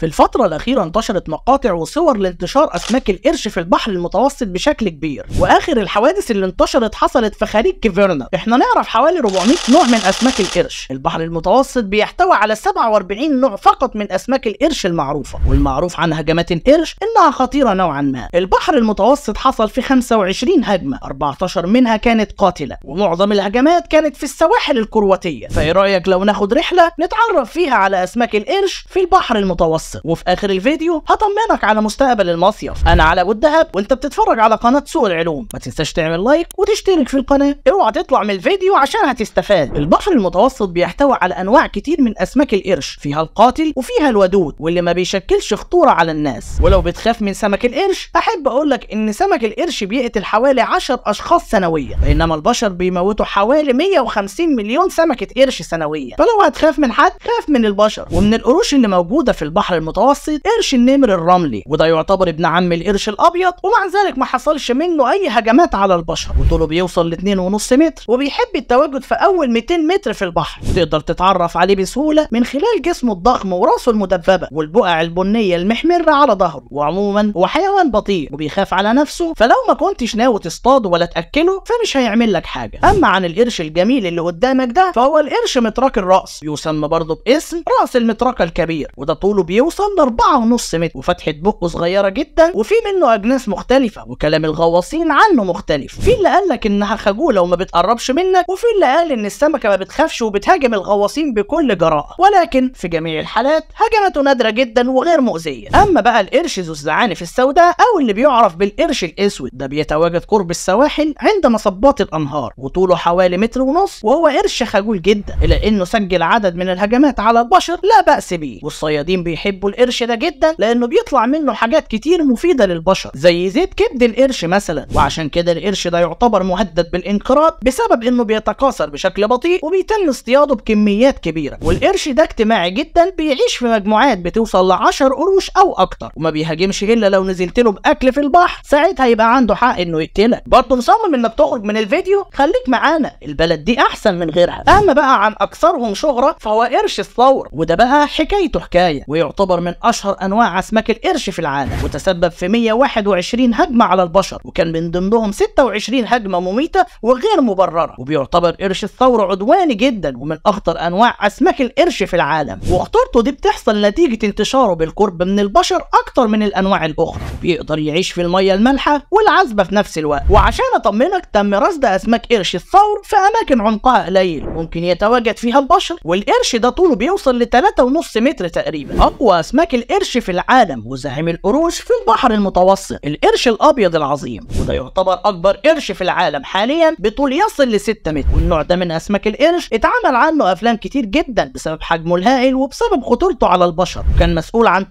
في الفترة الأخيرة انتشرت مقاطع وصور لانتشار أسماك القرش في البحر المتوسط بشكل كبير وآخر الحوادث اللي انتشرت حصلت في خليج كيفرنا احنا نعرف حوالي 400 نوع من أسماك القرش البحر المتوسط بيحتوي على 47 نوع فقط من أسماك القرش المعروفة والمعروف عن هجمات القرش إنها خطيرة نوعا ما البحر المتوسط حصل في 25 هجمة 14 منها كانت قاتلة ومعظم الهجمات كانت في السواحل الكرواتية فإيه رأيك لو ناخد رحلة نتعرف فيها على أسماك القرش في البحر المتوسط وفي آخر الفيديو هطمنك على مستقبل المصيف أنا على أبو الدهب وأنت بتتفرج على قناة سوق العلوم ما تنساش تعمل لايك وتشترك في القناة اوعى تطلع من الفيديو عشان هتستفاد البحر المتوسط بيحتوي على أنواع كتير من أسماك القرش فيها القاتل وفيها الودود واللي ما بيشكلش خطورة على الناس ولو بتخاف من سمك القرش أحب أقولك إن سمك القرش بيقتل حوالي 10 أشخاص سنويا بينما البشر بيموتوا حوالي 150 مليون سمكة قرش سنويا فلو هتخاف من حد خاف من البشر ومن القروش اللي موجودة في البحر المتوسط قرش النمر الرملي وده يعتبر ابن عم القرش الأبيض ومع ذلك ما حصلش منه أي هجمات على البشر وطوله بيوصل ل 2.5 متر وبيحب التواجد في أول 200 متر في البحر تقدر تتعرف عليه بسهولة من خلال جسمه الضخم وراسه المدببة والبقع البنية المحمرة على ظهره وعموما هو حيوان بطيء وبيخاف على نفسه فلو ما كنتش ناوي تصطاده ولا تأكله فمش هيعمل لك حاجة أما عن القرش الجميل اللي قدامك ده فهو القرش متراك الرأس يسمى برضه باسم رأس المتراكة الكبير وده طوله بيوصل ل 4.5 متر وفتحة بقه صغيرة جدا وفي منه أجناس مختلفة وكلام الغواصين عنه مختلف في اللي قال لك إنها خجولة وما بتقربش منك وفي اللي قال إن السمكة ما بتخافش وبتهاجم الغواصين بكل جراءة ولكن في جميع الحالات هجمته نادرة جدا وغير مؤذية أما بقى القرش ذو الزعانف السوداء أو اللي بيعرف بالقرش الأسود ده بيتواجد قرب السواحل عند مصبات الأنهار وطوله حوالي متر ونص وهو قرش خجول جدا إلا إنه سجل عدد من الهجمات على البشر لا بأس بيه والصيادين بيحبوا القرش ده جدا لأنه بيطلع منه حاجات كتير مفيدة للبشر زي زيت كبد القرش مثلا وعشان كده القرش ده يعتبر مهدد بالانقراض بسبب إنه بيتكاثر بشكل بطيء وبيتم اصطياده بكميات كبيرة والقرش ده اجتماعي جدا بيعيش في مجموعات بتوصل ل 10 قروش أو أكتر وما بيهاجمش إلا لو نزلت له بأكل في البحر ساعتها يبقى عنده حق إنه يقتلك برضه مصمم إنك تخرج من الفيديو خليك معانا البلد دي أحسن من غيرها أما بقى عن أكثرهم شهرة فهو قرش الثور وده بقى حكايته حكاية ويعتبر من أشهر أنواع أسماك القرش في العالم وتسبب في 121 هجمة على البشر وكان من ضمنهم 26 هجمة مميتة وغير مبررة وبيعتبر قرش الثور عدواني جدا ومن أخطر أنواع أسماك القرش في العالم وخطورته دي بتحصل نتيجة انتشاره بالقرب من البشر أكتر من الأنواع الأخرى بيقدر يعيش في المية المالحة والعذبة في نفس الوقت وعشان أطمنك تم رصد أسماك قرش الثور في أماكن عمقها قليل ممكن يتواجد فيها البشر والقرش ده طوله بيوصل ل 3.5 متر تقريبا أقوى أسماك القرش في العالم وزعيم القروش في البحر المتوسط القرش الأبيض العظيم وده يعتبر أكبر قرش في العالم حاليا بطول يصل ل 6 متر والنوع ده من أسماك القرش اتعمل عنه أفلام كتير جدا بسبب حجمه الهائل وبسبب خطورته على البشر وكان مسؤول عن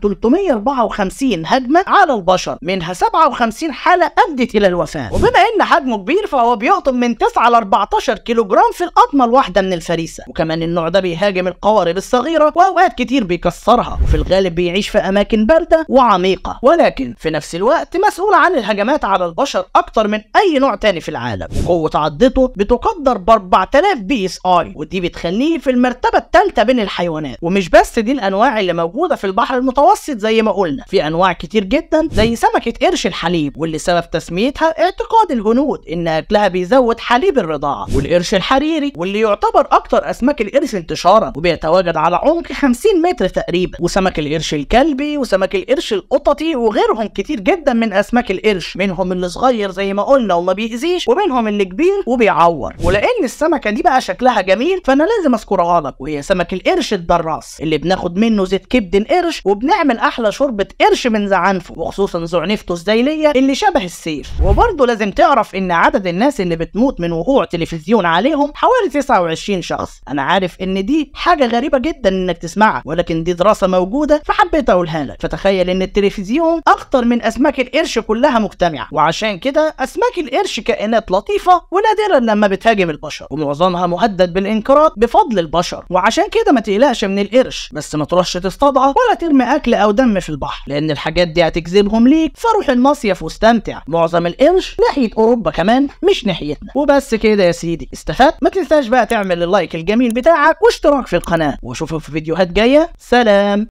354 هجمة على البشر منها 57 حالة أدت إلى الوفاة وبما إن حجمه كبير فهو بيقطم من 9 ل 14 كيلو جرام في القطمة الواحدة من الفريسة وكمان النوع ده بيهاجم القوارب الصغيرة وأوقات كتير بيكسرها وفي الغالب بيعيش في أماكن باردة وعميقة ولكن في نفس الوقت مسؤول عن الهجمات على البشر أكتر من أي نوع تاني في العالم وقوة عضته بتقدر ب 4000 بي اس اي ودي بتخليه في المرتبة الثالثة بين الحيوانات ومش بس دي الأنواع اللي موجودة في البحر المتوسط زي ما قلنا في أنواع كتير جدا زي سمكة قرش الحليب واللي سبب تسميتها اعتقاد الهنود إن أكلها بيزود حليب الرضاعة والقرش الحريري واللي يعتبر أكتر أسماك القرش انتشارا وبيتواجد على عمق 50 متر تقريبا وسمك القرش الكلبي وسمك القرش القططي وغيرهم كتير جدا من أسماك القرش منهم اللي صغير زي ما قلنا وما بيأذيش ومنهم اللي كبير وبيعور ولأن السمكة دي بقى شكلها جميل فأنا لازم أذكرها لك وهي سمك القرش الدراس اللي بناخد منه زيت كبد القرش وبنعمل أحلى شوربة قرش من زعنفه وخصوصا زعنفته الزيلية اللي شبه السيف وبرضه لازم تعرف إن عدد الناس اللي بتموت من وقوع تلفزيون عليهم حوالي 29 شخص أنا عارف إن دي حاجة غريبة جدا إنك تسمعها ولكن دي دراسة موجودة فحبيت أقولها لك فتخيل إن التلفزيون أخطر من أسماك القرش كلها مجتمعة وعشان كده أسماك القرش كائنات لطيفة ونادرا لما بتهاجم البشر ومعظمها مهدد بالانقراض بفضل البشر وعشان كده ما تقلقش من القرش بس ما تروحش تصطادها ولا ترمي أكل أو دم في البحر لأن الحاجات دي هتجذبهم ليك فروح المصيف واستمتع معظم القرش ناحية أوروبا كمان مش ناحيتنا وبس كده يا سيدي استفدت ما تنساش بقى تعمل اللايك الجميل بتاعك واشتراك في القناة واشوفك في فيديوهات جاية سلام